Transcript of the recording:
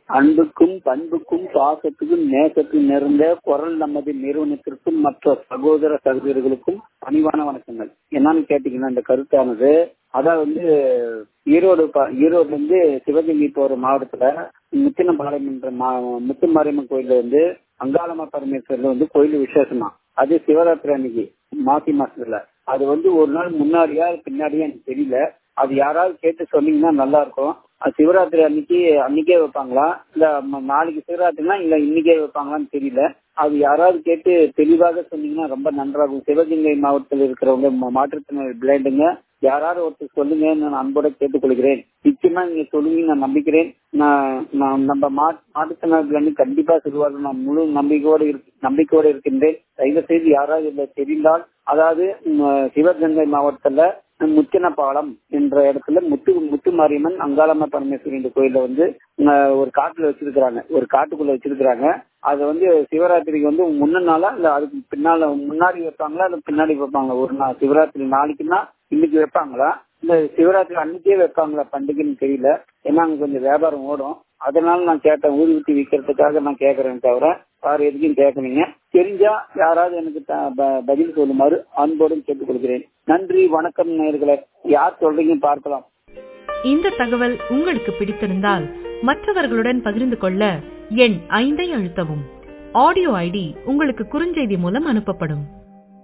அன்புக்கும் பண்புக்கும் பாசத்துக்கும் நேசத்துக்கும் நிறைந்த குரல் நமது நிறுவனத்திற்கும் மற்ற சகோதர சகோதரிகளுக்கும் பணிவான வணக்கங்கள் என்னன்னு கேட்டீங்கன்னா இந்த கருத்தானது அதான் வந்து ஈரோடு ப- ஈரோடுல இருந்து சிவகங்கை போற மாவட்டத்துல முத்தினம்பாளையம் என்ற மா- முத்துமாரியம்மன் கோயில்ல வந்து அங்காளம்மா பரமேஸ்வரர்ல வந்து கோயில் விசேஷமா அது சிவராத்திரி அன்னைக்கு மாசி மாசத்துல அது வந்து ஒரு நாள் முன்னாடியா பின்னாடியா எனக்கு தெரியல அது யாராவது கேட்டு சொன்னீங்கன்னா நல்லா இருக்கும் அது சிவராத்திரி அன்னைக்கு அன்னைக்கே வைப்பாங்களா இல்ல ம- நாளைக்கு சிவராத்திரினா இல்ல இன்னைக்கே வைப்பாங்களான்னு தெரியல அது யாராவது கேட்டு தெளிவாக சொன்னீங்கன்னா ரொம்ப நன்றாகும் சிவகங்கை மாவட்டத்தில் இருக்கிறவங்க ம- மாற்றுத்திறனாளி பிளைண்டுங்க யாராவது ஒருத்தர் சொல்லுங்க நான் அன்போட கேட்டுக்கொள்கிறேன் நிச்சயமா நீங்க சொல்லுங்க நான் நம்பிக்கிறேன் நான் நான் நம்ம மா- மாற்றுத்திறனாளி பிளைண்டு கண்டிப்பா சொல்லுவார்கள் நான் முழு நம்பிக்கையோடு இருக்கு நம்பிக்கையோடு இருக்கின்றேன் தயவு செய்து யாராவது இதை தெரிந்தால் அதாவது ம், சிவகங்கை மாவட்டத்துல முத்தினப்பாலம் என்ற இடத்துல முத்து முத்து மாரியம்மன் அங்காளம்ம பரமேஸ்வரி இந்த கோயில வந்து அஹ், ஒரு காட்டுல வச்சிருக்கிறாங்க ஒரு காட்டுக்குள்ள வச்சிருக்கிறாங்க அது வந்து சிவராத்திரிக்கு வந்து முன்ன நாளா இல்ல அதுக்கு பின்னால முன்னாடி வைப்பாங்களா இல்ல பின்னாடி வைப்பாங்களா ஒரு நாள் சிவராத்திரி நாளைக்குன்னா இன்னைக்கு வைப்பாங்களா இல்ல சிவராத்திரி அன்னைக்கே வைப்பாங்களா பண்டிகைன்னு தெரியல ஏன்னா அங்க கொஞ்சம் வியாபாரம் ஓடும் அதனால நான் கேட்டேன் ஊதி ஊத்தி விற்கிறதுக்காக நான் கேட்கறேன் தவிர வேற எதுக்கும் கேட்கலீங்க தெரிஞ்சா யாராவது எனக்கு த- ப- பதில் சொல்லுமாறு அன்போடும் கேட்டுக்கொள்கிறேன் நன்றி வணக்கம் நேயர்களே யார் சொல்றீங்க பார்க்கலாம் இந்த தகவல் உங்களுக்கு பிடித்திருந்தால் மற்றவர்களுடன் பகிர்ந்து கொள்ள எண் ஐந்தை அழுத்தவும் ஆடியோ ஐடி உங்களுக்கு குறுஞ்செய்தி மூலம் அனுப்பப்படும்